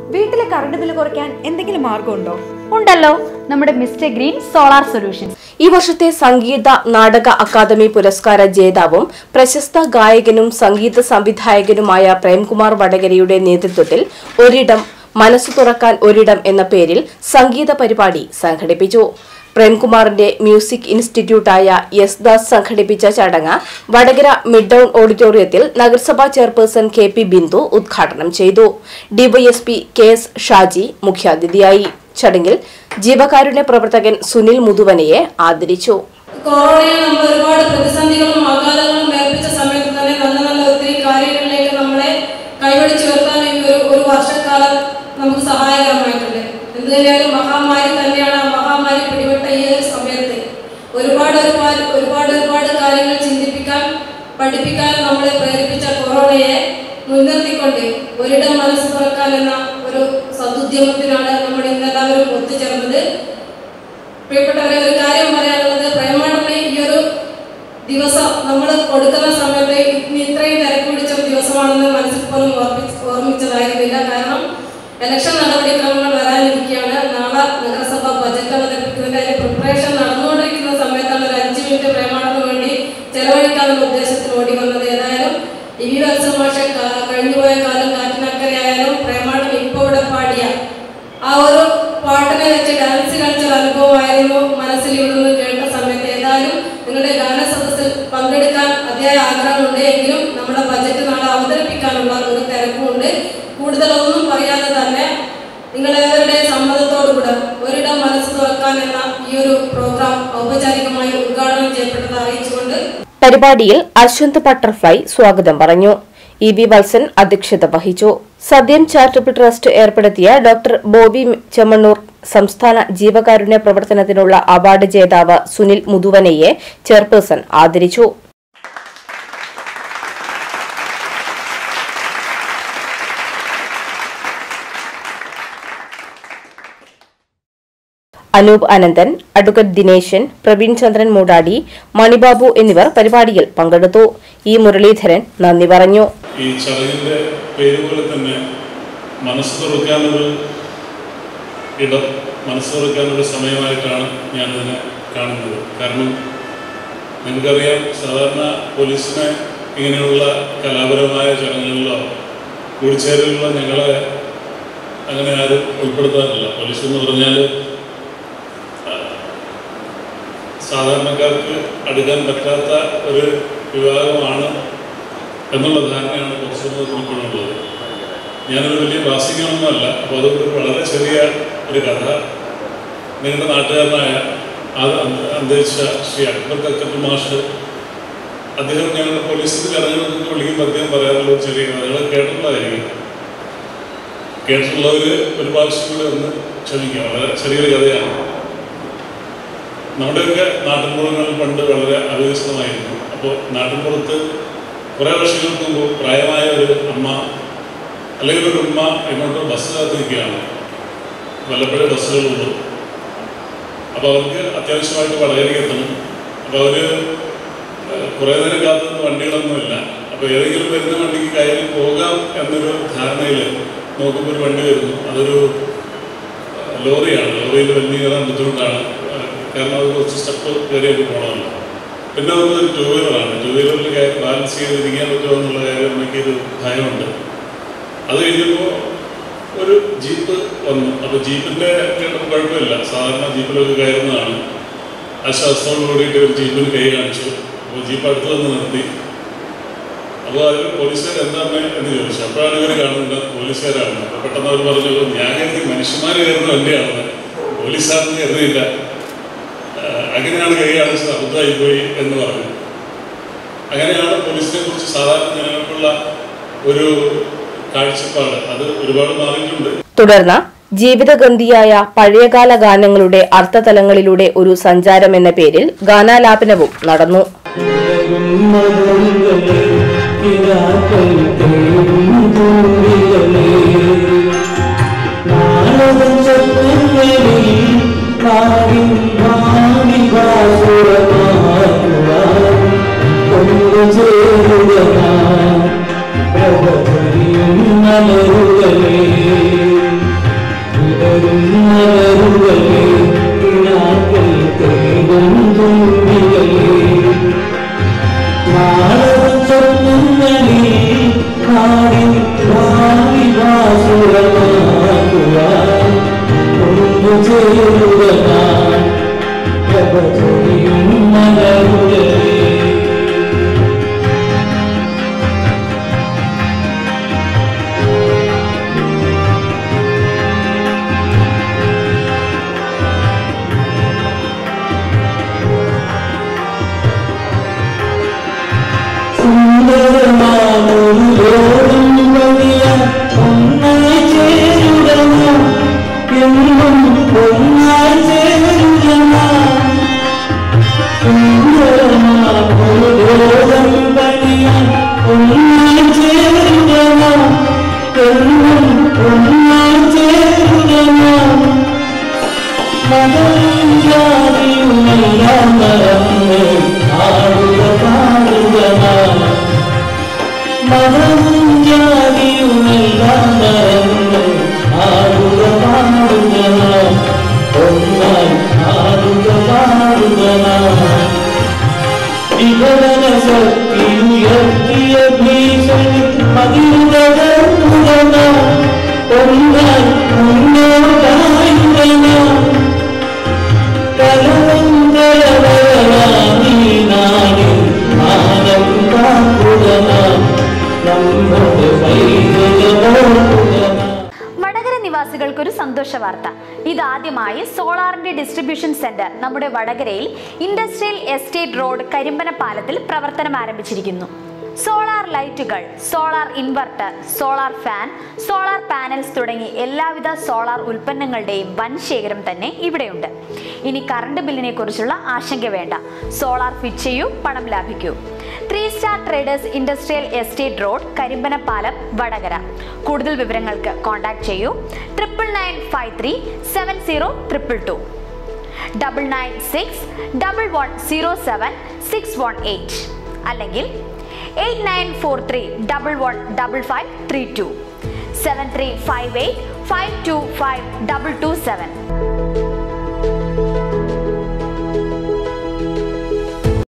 വീട്ടിലെ current bill കുറയ്ക്കാൻ എന്തെങ്കിലും മാർഗമുണ്ടോ ഉണ്ടല്ലോ നമ്മുടെ മിസ്റ്റർ ഗ്രീൻ സോളാർ സൊല്യൂഷൻസ് ഈ വർഷത്തെ സംഗീത നാടക അക്കാദമി പുരസ്കാര ജേതാവും പ്രശസ്ത ഗായകനും സംഗീത സംവിധായകനുമായ പ്രേംകുമാർ വടകരയുടെ നേതൃത്വത്തിൽ ഒരിടം മനസ്സു തുറക്കാൻ ഒരിടം എന്ന പേരിൽ സംഗീത പരിപാടി സംഘടിപ്പിച്ചു പ്രേംകുമാറിന്റെ മ്യൂസിക് ഇൻസ്റ്റിറ്റ്യൂട്ടായ യെസ് ദാസ് സംഘടിപ്പിച്ച ചടങ്ങ് വടകര മിഡ് ടൗൺ ഓഡിറ്റോറിയത്തിൽ നഗരസഭാ ചെയർപേഴ്സൺ കെ പി ബിന്ദു ഉദ്ഘാടനം ചെയ്തു ഡിവൈഎസ്പി കെ എസ് ഷാജി മുഖ്യാതിഥിയായി ചടങ്ങിൽ ജീവകാരുണ്യ പ്രവർത്തകൻ സുനിൽ മുതുവനയെ ആദരിച്ചു കൊറോണയിൽ നമ്മൾ ഒരുപാട് പ്രതിസന്ധികളും ആഘാതങ്ങളും ഏൽപ്പിച്ച സമയത്ത് തന്നെ നല്ല നല്ല ഒത്തിരി കാര്യങ്ങളിലേക്ക് നമ്മളെ കൈപിടിച്ച് ഉയർത്താൻ ഈ ഒരു ഒരു വർഷക്കാലം നമുക്ക് സഹായകരമായിട്ടുണ്ട് എന്ത് തന്നെയായാലും മഹാമാരി തന്നെയാണ് ആ മഹാമാരി പിടിപെട്ട ഈ ഒരു സമയത്ത് ഒരുപാട് ഒരുപാട് ഒരുപാട് ഒരുപാട് കാര്യങ്ങൾ ചിന്തിപ്പിക്കാൻ പഠിപ്പിക്കാൻ നമ്മളെ പ്രേരിപ്പിച്ച കൊറോണയെ മുൻനിർത്തിക്കൊണ്ട് ഒരിടം മനസ്സ് തുറക്കാൻ എന്ന ഒരു സതുദ്യമത്തിനാണ് നമ്മൾ ഇന്നെല്ലാവരും ഒത്തുചേർന്നത് പ്രിയപ്പെട്ടവരെ ഒരു കാര്യം പറയാനുള്ളത് പ്രേമാണമ്മ ഈ ഒരു ദിവസം നമ്മൾ കൊടുക്കുന്ന സമയത്ത് ഇന്ന് ഇത്രയും തിരക്ക് പിടിച്ച ഒരു ദിവസമാണെന്ന് മനസ്സിൽ പോലും ഓർപ്പിച്ച് ഓർമ്മിച്ചതായിരുന്നില്ല കാരണം ഇലക്ഷൻ നടപടിക്രമങ്ങൾ വരാനിരിക്കുകയാണ് നാളെ നഗരസഭ ബജറ്റ് അവതരിപ്പിക്കുന്നതിന്റെ അതിന്റെ പ്രിപ്പറേഷൻ നടന്നുകൊണ്ടിരിക്കുന്ന സമയത്താണ് ഒരു അഞ്ച് മിനിറ്റ് പ്രേമാണത്തിന് വേണ്ടി ചെലവഴിക്കാനുള്ള ഉദ്ദേശത്തിൽ ഓടി വന്നത് ഏതായാലും ഇ വി വത്സമാഷ കഴിഞ്ഞുപോയ കാലം കാറ്റിനക്കരയായാലും പ്രേമാണം ഇപ്പോൾ ഇവിടെ പാടിയ ആ ഒരു പാട്ടിനെ വെച്ച് ഡാൻസ് കളിച്ച ഒരു അനുഭവമായിരുന്നു മനസ്സിൽ ഇവിടുന്ന് കേട്ട സമയത്ത് ഏതായാലും നിങ്ങളുടെ ഗാന സദസ്സിൽ പങ്കെടുക്കാൻ അതിയായ ആഗ്രഹമുണ്ട് എങ്കിലും നമ്മുടെ ബജറ്റ് നാളെ അവതരിപ്പിക്കാനുള്ള ഒരു തിരക്കുമുണ്ട് കൂടുതലൊന്നും പറയാതെ തന്നെ നിങ്ങളേവരുടെ സമ്മതത്തോടുകൂടെ ഒരിടം മനസ്സ് തുറക്കാൻ എന്ന ഈ ഒരു പ്രോഗ്രാം ഔപചാരികമായി ഉദ്ഘാടനം ചെയ്യപ്പെട്ടത് അറിയിച്ചുകൊണ്ട് പരിപാടിയിൽ അശ്വന്ത് ബട്ടർഫ്ലൈ സ്വാഗതം പറഞ്ഞു ഇ ബി വത്സൻ അധ്യക്ഷത വഹിച്ചു സദ്യം ചാരിറ്റബിൾ ട്രസ്റ്റ് ഏർപ്പെടുത്തിയ ഡോക്ടർ ബോബി ചെമ്മണ്ണൂർ സംസ്ഥാന ജീവകാരുണ്യ പ്രവർത്തനത്തിനുള്ള അവാർഡ് ജേതാവ് സുനിൽ മുതുവനയെ ചെയർപേഴ്സൺ ആദരിച്ചു അനൂപ് അനന്തൻ അഡ്വക്കേറ്റ് ദിനേശൻ പ്രവീൺ ചന്ദ്രൻ മൂടാടി മണിബാബു എന്നിവർ പരിപാടിയിൽ പങ്കെടുത്തു ഇ മുരളീധരൻ നന്ദി പറഞ്ഞു ഈ ചടങ്ങിൻ്റെ പേര് പോലെ തന്നെ മനസ്സ് തുറക്കാനൊരു ഇടം മനസ്സ് തുറക്കാനൊരു സമയമായിട്ടാണ് ഞാനിതിനെ കാണുന്നത് കാരണം നിങ്ങൾക്കറിയാം സാധാരണ പോലീസിനെ ഇങ്ങനെയുള്ള കലാപരമായ ചടങ്ങുകളിലോ കൂടിച്ചേരലിലോ ഞങ്ങളെ അങ്ങനെ ആരും ഉൾപ്പെടുത്താറില്ല പോലീസ് എന്ന് പറഞ്ഞാൽ സാധാരണക്കാർക്ക് അടുക്കാൻ പറ്റാത്ത ഒരു വിഭാഗമാണ് എന്നുള്ള ധാരണയാണ് കുറച്ചുകൂടെ ഉൾക്കൊള്ളുന്നത് ഞാനൊരു വലിയ പ്രാസിംഗമൊന്നുമല്ല അപ്പോൾ അതുകൊണ്ട് ഒരു വളരെ ചെറിയ ഒരു കഥ നിങ്ങളുടെ നാട്ടുകാരനായ അത് അന്ത- അന്തരിച്ച ശ്രീ അക്ബർ കക്കട്ട് മാഷ് അദ്ദേഹം ഞങ്ങളുടെ പോലീസിൽ ഇറങ്ങുന്നതൊക്കെ വിളിക്കുമ്പോൾ അദ്ദേഹം പറയാറുള്ള ഒരു ചെറിയ കഥ നിങ്ങൾ കേട്ടിട്ടുള്ളതായിരിക്കും കേട്ടിട്ടുള്ളവർ ഒരു പ്രാവശ്യം കൂടെ ഒന്ന് ക്ഷമിക്കുക വളരെ ചെറിയൊരു കഥയാണ് നമ്മുടെയൊക്കെ നാട്ടിൻപുറങ്ങളിൽ പണ്ട് വളരെ അവികസിതമായിരുന്നു അപ്പോൾ നാട്ടിൻപുറത്ത് കുറേ വർഷങ്ങൾക്ക് മുമ്പ് പ്രായമായ ഒരു അമ്മ അല്ലെങ്കിൽ ഒരു ഉമ്മ എങ്ങോട്ടോ ബസ് കാത്തിരിക്കുകയാണ് വല്ലപ്പോഴേ ബസ്സുകളുള്ളൂ അപ്പോൾ അവർക്ക് അത്യാവശ്യമായിട്ട് വടകരയ്ക്ക് എത്തണം അപ്പോൾ അവർ കുറേ നേരം കാത്തുനിന്ന് വണ്ടികളൊന്നുമില്ല അപ്പോൾ ഏതെങ്കിലും വരുന്ന വണ്ടിക്ക് കയറി പോകാം എന്നൊരു ധാരണയിൽ നോക്കുമ്പോൾ ഒരു വണ്ടി വരുന്നു അതൊരു ലോറിയാണ് ലോറിയിൽ വലിയ കയറാൻ ബുദ്ധിമുട്ടാണ് കാരണം അത് കുറച്ച് സ്റ്റെപ്പ് കയറിയൊക്കെ പോകണമല്ലോ പിന്നെ നമുക്ക് ടൂ വീലറാണ് ടൂ വീലറിൽ കയറി ബാലൻസ് ചെയ്തിരിക്കാൻ പറ്റുമോ എന്നുള്ള കാര്യം എനിക്ക് ഒരു ഭയമുണ്ട് അത് കഴിഞ്ഞപ്പോൾ ഒരു ജീപ്പ് വന്നു അപ്പോൾ ജീപ്പിൻ്റെ കേട്ടപ്പോൾ കുഴപ്പമില്ല സാധാരണ ജീപ്പിലൊക്കെ കയറുന്നതാണ് ആശ്വാസത്തോട് കൂടിയിട്ട് ഒരു ജീപ്പിന് കൈ കാണിച്ചു അപ്പോൾ ജീപ്പ് അടുത്ത് വന്ന് നിർത്തി അപ്പോൾ അതിൽ പോലീസുകാർ എന്താണ് എന്ന് ചോദിച്ചു അപ്പോഴാണ് ഇവർ കാണുന്നത് പോലീസുകാരാണ് അപ്പോൾ പെട്ടെന്ന് അവർ പറഞ്ഞു ഞാൻ കരുതി മനുഷ്യന്മാർ കയറുന്ന വണ്ടിയാണെന്ന് പോലീസുകാരെന്ന് കരുതിയില്ല ആഹ് അങ്ങനെയാണ് കൈ കാണിച്ചത് അബദ്ധമായി പോയി എന്ന് പറഞ്ഞു അങ്ങനെയാണ് പോലീസിനെ കുറിച്ച് സാധാരണ ജനങ്ങൾക്കുള്ള ഒരു കാഴ്ചപ്പാട് അത് ഒരുപാട് മാറിയിട്ടുണ്ട് തുടർന്ന് ജീവിതഗന്ധിയായ പഴയകാല ഗാനങ്ങളുടെ അർത്ഥതലങ്ങളിലൂടെ ഒരു സഞ്ചാരം എന്ന പേരിൽ ഗാനാലാപനവും നടന്നു ചേരുക വടകര നിവാസികൾക്കൊരു സന്തോഷ വാർത്ത ഇതാദ്യമായി സോളാറിന്റെ ഡിസ്ട്രിബ്യൂഷൻ സെന്റർ നമ്മുടെ വടകരയിൽ ഇൻഡസ്ട്രിയൽ എസ്റ്റേറ്റ് റോഡ് കരിമ്പന പാലത്തിൽ പ്രവർത്തനം ആരംഭിച്ചിരിക്കുന്നു സോളാർ ലൈറ്റുകൾ solar inverter solar fan solar panels തുടങ്ങി എല്ലാവിധ സോളാർ ഉൽപ്പന്നങ്ങളുടെയും വൻ ശേഖരം തന്നെ ഇവിടെയുണ്ട് ഇനി കറണ്ട് ബില്ലിനെ കുറിച്ചുള്ള ആശങ്ക വേണ്ട സോളാർ ഫിറ്റ് ചെയ്യൂ പണം ലാഭിക്കൂ three star traders industrial estate road Karimbanapalam Vadakara കൂടുതൽ വിവരങ്ങൾക്ക് കോൺടാക്ട് ചെയ്യൂ triple nine five three seven zero triple two double nine six double one zero seven six one eight അല്ലെങ്കിൽ eight nine four three double one double five three two seven three five eight five two five double two seven